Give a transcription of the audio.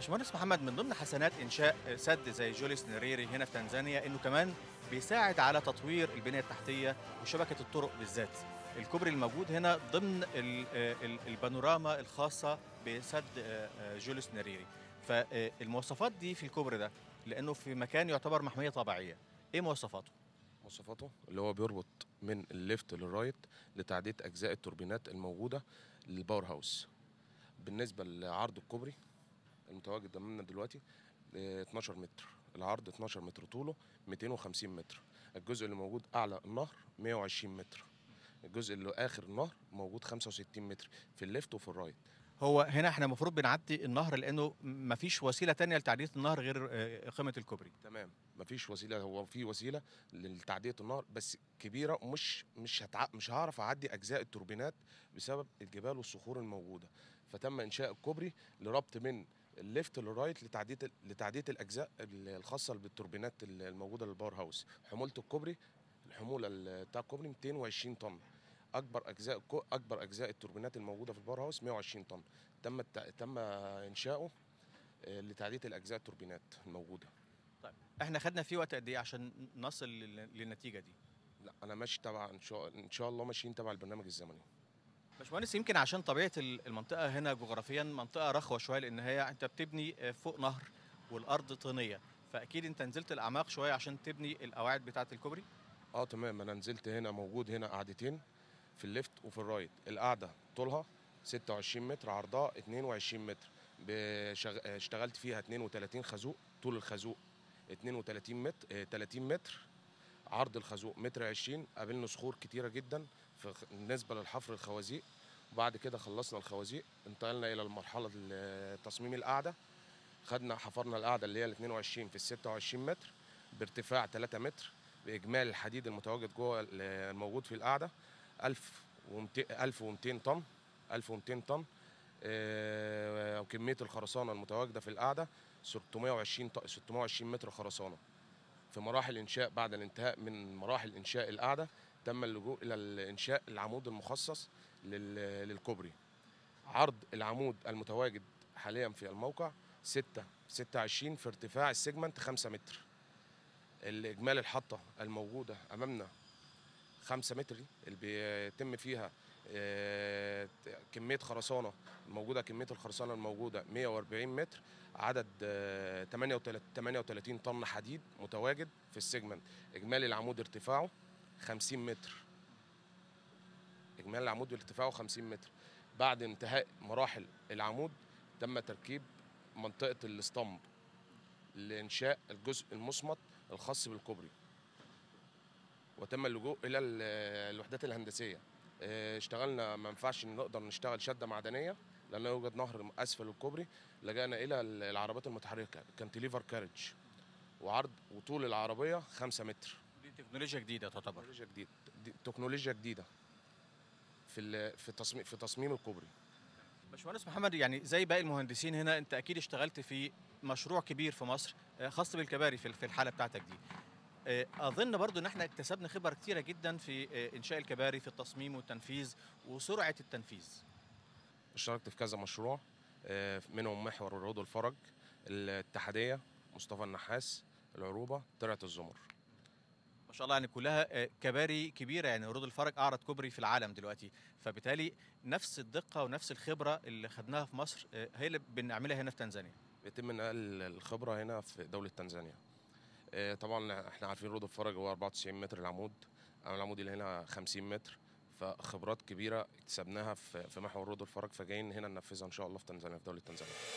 باشمهندس محمد من ضمن حسنات انشاء سد زي جوليس نريري هنا في تنزانيا انه كمان بيساعد على تطوير البنيه التحتيه وشبكه الطرق بالذات الكوبري الموجود هنا ضمن ال- ال- البانوراما الخاصه بسد جوليس نريري فالمواصفات دي في الكوبري ده لانه في مكان يعتبر محميه طبيعيه ايه مواصفاته مواصفاته اللي هو بيربط من الليفت للرايت لتعدية أجزاء التوربينات الموجودة للباور هاوس بالنسبة لعرض الكوبري المتواجد أمامنا دلوقتي آه، 12 متر العرض 12 متر طوله 250 متر الجزء اللي موجود أعلى النهر 120 متر الجزء اللي آخر النهر موجود 65 متر في الليفت وفي الرايت هو هنا احنا المفروض بنعدي النهر لانه مفيش وسيله تانية لتعديه النهر غير آه، قمه الكوبري تمام مفيش وسيله هو في وسيله لتعديه النهر بس كبيره ومش مش هتع... مش هعرف اعدي اجزاء التوربينات بسبب الجبال والصخور الموجوده فتم انشاء الكوبري لربط من الليفت للرايت لتعديه لتعديه الاجزاء الخاصه بالتوربينات الموجوده للباور هاوس حموله الكوبري الحموله ال- بتاع الكوبري 220 طن اكبر اجزاء الكو- اكبر اجزاء التوربينات الموجوده في الباور هاوس 120 طن تم الت... تم انشاؤه آه، لتعديه الاجزاء التوربينات الموجوده احنا خدنا فيه وقت قد ايه عشان نصل لل- للنتيجه دي لا انا ماشي تبع ان شاء ان شاء الله ماشيين تبع البرنامج الزمني باشمهندس يمكن عشان طبيعه ال- المنطقه هنا جغرافيا منطقه رخوه شويه لان هي انت بتبني آه، فوق نهر والارض طينيه فاكيد انت نزلت الاعماق شويه عشان تبني القواعد بتاعه الكوبري اه تمام انا نزلت هنا موجود هنا قعدتين في الليفت وفي الرايت القعده طولها 26 متر عرضها 22 متر بشغ... اشتغلت فيها 32 خازوق طول الخازوق 32 متر آه، 30 متر عرض الخازوق متر 20 قابلنا صخور كتيره جدا في خ- بالنسبه للحفر الخوازيق وبعد كده خلصنا الخوازيق انتقلنا الى المرحله ال- تصميم القعده خدنا حفرنا القعده اللي هي ال 22 في ال 26 متر بارتفاع 3 متر باجمالي الحديد المتواجد جوه ال- الموجود في القاعده 1200 1200 طن 1200 طن آه، وكميه الخرسانه المتواجده في القاعده 620 ط- 620 متر خرسانه في مراحل انشاء بعد الانتهاء من مراحل انشاء القاعده تم اللجوء الى الانشاء العمود المخصص لل- للكوبري عرض العمود المتواجد حاليا في الموقع 6 26 في ارتفاع السيجمنت 5 متر الاجمالي الحطه الموجوده امامنا 5 متر دي اللي بيتم فيها آه، كميه خرسانه الموجوده كميه الخرسانه الموجوده 140 متر عدد آه، 38 38 طن حديد متواجد في السيجمنت اجمالي العمود ارتفاعه 50 متر اجمالي العمود ارتفاعه 50 متر بعد انتهاء مراحل العمود تم تركيب منطقه الاسطمب لانشاء الجزء المصمت الخاص بالكوبري وتم اللجوء الى ال- الوحدات الهندسيه اه، اشتغلنا ما ينفعش نقدر نشتغل شده معدنيه لان يوجد نهر اسفل الكوبري لجأنا الى ال- العربات المتحركه كانتليفر كارج وعرض وطول العربيه 5 متر دي تكنولوجيا جديده تعتبر تكنولوجيا جديده دي- تكنولوجيا جديده في ال- في تصميم في تصميم الكوبري باشمهندس محمد يعني زي باقي المهندسين هنا انت اكيد اشتغلت في مشروع كبير في مصر آه، خاص بالكباري في في الحاله بتاعتك دي آه، اظن برضو ان احنا اكتسبنا خبره كتيره جدا في آه، انشاء الكباري في التصميم والتنفيذ وسرعه التنفيذ اشتركت في كذا مشروع اه، منهم محور الروض الفرج الاتحاديه مصطفى النحاس العروبه ترعه الزمر ما شاء الله يعني كلها آه، كباري كبيره يعني رود الفرج اعرض كوبري في العالم دلوقتي فبالتالي نفس الدقه ونفس الخبره اللي خدناها في مصر آه، هي اللي بنعملها هنا في تنزانيا بيتم نقل الخبره هنا في دوله تنزانيا اه، طبعا احنا عارفين رود الفرج هو 94 متر العمود اما العمود اللي هنا 50 متر فخبرات كبيره اكتسبناها في في محور رود الفرج فجايين هنا ننفذها ان شاء الله في تنزانيا في دوله تنزانيا